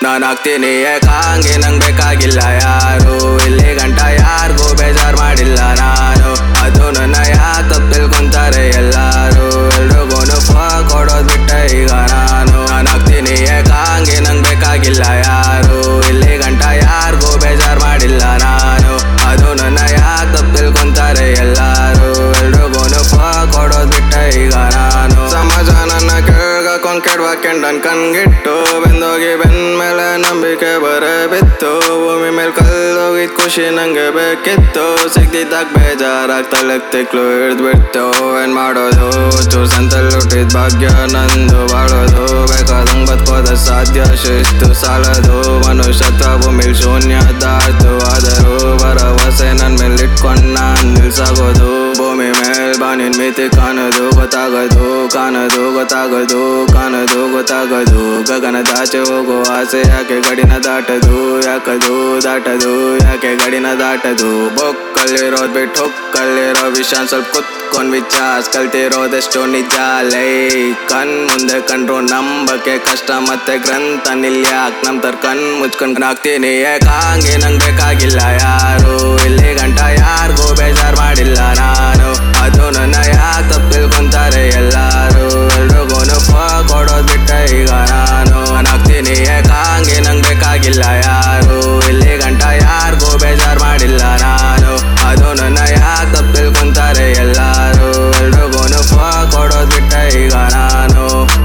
ನಾನು ಆಗ್ತೀನಿ ಏಕಾಂಗಿ ನಂಗೆ ಬೇಕಾಗಿಲ್ಲ ಯಾರು ಇಲ್ಲಿ ಗಂಟ ಯಾರಿಗೂ ಬೇಜಾರ್ ಮಾಡಿಲ್ಲ ನಾನು ಅದು ನನ್ನ ಯಾಕೆ ತಪ್ಪು ತಿಳ್ಕೊಂತಾರೆ ಎಲ್ಲಾರು ಎಲ್ರಿಗೂ ಫ ಕೊಡೋದ್ ಬಿಟ್ಟೆ ಈಗ ನಾನು ನಾನು ಆಗ್ತೀನಿ ಏಕಾಂಗಿ ನಂಗೆ ಬೇಕಾಗಿಲ್ಲ ಯಾರು ಇಲ್ಲಿ ಗಂಟ ಯಾರಿಗೂ ಬೇಜಾರ್ ಮಾಡಿಲ್ಲ ನಾನು ಅದು ನನ್ನ ಯಾಕೆ ತಪ್ಪು ತಿಳ್ಕೊಂತಾರೆ ಎಲ್ಲಾರು ಎಲ್ರಿಗೂ ಫ ಕೊಡೋದ್ ಬಿಟ್ಟೆ ಈಗ ನಾನು ಸಮಾಜ ನನ್ನ ಕೆಳಗಾಕೊಂಡ್ ಕೆಡ್ವಾಕೆಂಡ್ ನನ್ ಕಣ್ಗಿಟ್ಟು ಬೆಂದೋಗಿ ಬೆನ್ ಮೇಲೆ ನಂಬಿಕೆ ಬರೆ ಬಿತ್ತು ಭೂಮಿ ಮೇಲೆ ಕಲ್ಲೋಗಿದ್ ಖುಷಿ ನಂಗೆ ಬೇಕಿತ್ತು ಸಿಗ್ದಿದ್ದಾಗ ಬೇಜಾರಾಗ್ ತಲೆಗ್ ತಿಕ್ಲು ಹಿಡ್ದ್ಬಿಡ್ತು ಏನ್ ಮಾಡೋದು ಚೂರ್ ಸಂತಲ್ ಹುಟ್ಟಿದ್ ಭಾಗ್ಯ ನಂದು ಬಾಳೋದು ಬೇಕಾದಂಗ್ ಬದುಕೋದ ಸಾಧ್ಯ ಶಿಸ್ತು ಸಾಲದು ಮನುಷ್ಯತ್ವ ಭೂಮಿಲ್ ಶೂನ್ಯ ದಾತು ಆದರೂ ಭರವಸೆ ನನ್ ಮೇಲೆ ಇಟ್ಕೊಂಡ್ ನಾನ್ ನಿಲ್ಸಾಗೋದು ಭೂಮಿ ಮೇಲ್ ಬಾನಿನ್ ಮಿತಿ ಕಾಣದು ಗೊತ್ತಾಗದು ಕಾಣದು ಗೊತ್ತಾಗದು ಕಾಣದು ಗೊತ್ತಾಗದು ಗಗನದಾಚೆ ಹೋಗೋ ಆಸೆ ಯಾಕೆ ಗಡಿನ ದಾಟದು ಯಾಕದು ದಾಟದು ಯಾಕೆ ಗಡಿನ ದಾಟದು ಬೊಕ್ಕಲ್ಲಿರೋದ್ ಬಿಟ್ಟು ಹೊಕ್ಕಲ್ಲಿರೋ ವಿಷಯ ಸ್ವಲ್ಪ ಕುತ್ಕೊಂಡ್ ವಿಚಾರ್ಸ್ ಕಲ್ತಿರೋದೆಷ್ಟು ನಿಜ ಲೈ ಕಣ್ ಮುಂದೆ ಕಂಡ್ರು ನಂಬಕ್ಕೆ ಕಷ್ಟ ಮತ್ತೆ ಗ್ರಂಥ ನಿಲ್ಯಾಕ್ ನಮ್ ತರ್ ಕಣ್ ಮುಚ್ಕೊಂಡ್ ಹಾಕ್ತೀನಿ ಏಕಾಂಗಿ ನಂಗ್ ಬೇಕಾಗಿಲ್ಲ ಯಾರು ಇಲ್ಲಿ ಗಂಟ ಯಾರಿಗೂ ಬೇಜಾರ್ ಮಾಡಿಲ್ಲ ನಾನು ಅದು ನನ್ನ ಯಾಕೆ ತಪ್ಪು ತಿಳ್ಕೊಂತಾರೆ ಎಲ್ಲಾರು ಎಲ್ರಿಗೂ ಫ ಕೊಡೋದ್ ಬಿಟ್ಟೆ ಈಗ ನಾನು ನಾನು ಆಗ್ತೀನಿ ಏಕಾಂಗಿ ನಂಗ್ ಬೇಕಾಗಿಲ್ಲ ಯಾರು ಇಲ್ಲಿ ಗಂಟ ಯಾರಿಗೂ ಬೇಜಾರ್ ಮಾಡಿಲ್ಲ ನಾನು ಅದು ನನ್ನ ಯಾಕೆ ತಪ್ಪು ತಿಳ್ಕೊಂತಾರೆ ಎಲ್ಲಾರು ಎಲ್ರಿಗೂ ಫ ಕೊಡೋದ್ ಬಿಟ್ಟೆ ಈಗ ನಾನು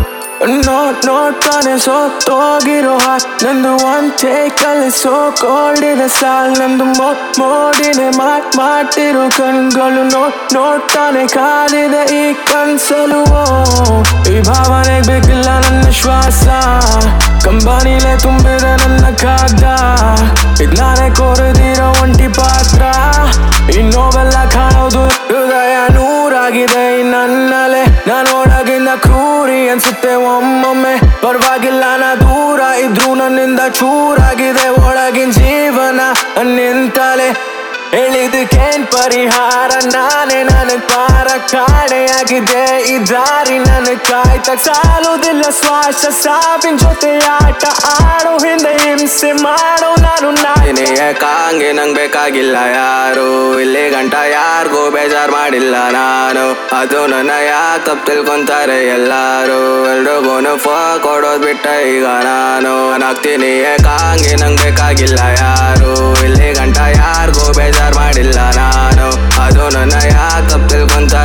ನೋಟ್ ನೋಡ್ತಾನೆ ಸೋತೋಗಿರೋ ಹಾಟ್ ನಂದು ಒಂದ್ ಟೇಕಲ್ಲಿ ಸೋಕೊಂಡಿದೆ ಸಾಲ್ ನಂದು ಮೋ ಮೋಡಿನೆ ಮಾಟ್ ಮಾಡ್ತಿರೋ ಕಣ್ಗಳು ನೋಟ್ ನೋಡ್ತಾನೆ ಕಾದಿದೆ ಈ ಕನ್ಸಲು ಓ. ಈ ಭಾವನೆಗ್ ಬೇಕಿಲ್ಲ ನನ್ನ ಶ್ವಾಸ ಕಂಬನಿಲೆ ತುಂಬಿದೆ ನನ್ನ ಕಾಗ್ದ ಇದ್ ನಾನೇ ಕೋರಿದಿರೋ ಒಂಟಿ ಪಾತ್ರ ಈ ನೋವೆಲ್ಲ ಕಾಣೋದು ಹೃದಯ ನೂರಾಗಿದೆ ಈ ನನ್ನಲೆ ನಾನೊಳಗಿಂದ ಕ್ರೂರಿ ಅನ್ಸುತ್ತೆ ಒಮ್ಮೊಮ್ಮೆ ಪರವಾಗಿಲ್ಲ ನಾ ದೂರ ಇದ್ರು ನನ್ನಿಂದ ಚೂರಾಗಿದೆ ಒಳಗಿನ ಜೀವನ ನಿಂತಲೆ ಹೇಳಿದಕ್ಕೇನ್ ಪರಿಹಾರ ನಾನೇ ನನಗ್ ಪಾರ ಕಾಣೆಯಾಗಿದೆ ಈ ದಾರಿ ನನಗ್ ಕಾಯ್ತ ಸಾಲುದಿಲ್ಲ ಶ್ವಾಸ ಸಾವಿನ ಜೊತೆ ಆಟ ಆಡೋ ಹಿಂದೆ ಹಿಂಸೆ ಮಾಡೋ ನಾನು ನಾನೇ ನೀ ಏಕಾಂಗಿ ನಂಗ್ ಬೇಕಾಗಿಲ್ಲ ಯಾರು ಇಲ್ಲಿ ಗಂಟ ಯಾರಿಗೂ ಬೇಜಾರ್ ಮಾಡಿಲ್ಲ ನಾನು ಅದು ನನ್ನ ಯಾಕೆ ತಪ್ಪು ತಿಳ್ಕೊಂತಾರೆ ಎಲ್ಲಾರು ಎಲ್ರಿಗೂ ಫ ಕೊಡೋದ್ ಬಿಟ್ಟೆ ಈಗ ನಾನು ನಾಗ್ತೀನಿ ಏಕಾಂಗಿ ನಂಗ್ ಬೇಕಾಗಿಲ್ಲ ಯಾರು ಇಲ್ಲಿ ಗಂಟ ಯಾರಿಗೂ ಬೇಜಾರ್ ಮಾಡಿಲ್ಲ ನಾನು ಅದು ನನ್ನ ಯಾಕೆ ತಪ್ಪು ತಿಳ್ಕೊಂತಾರೆ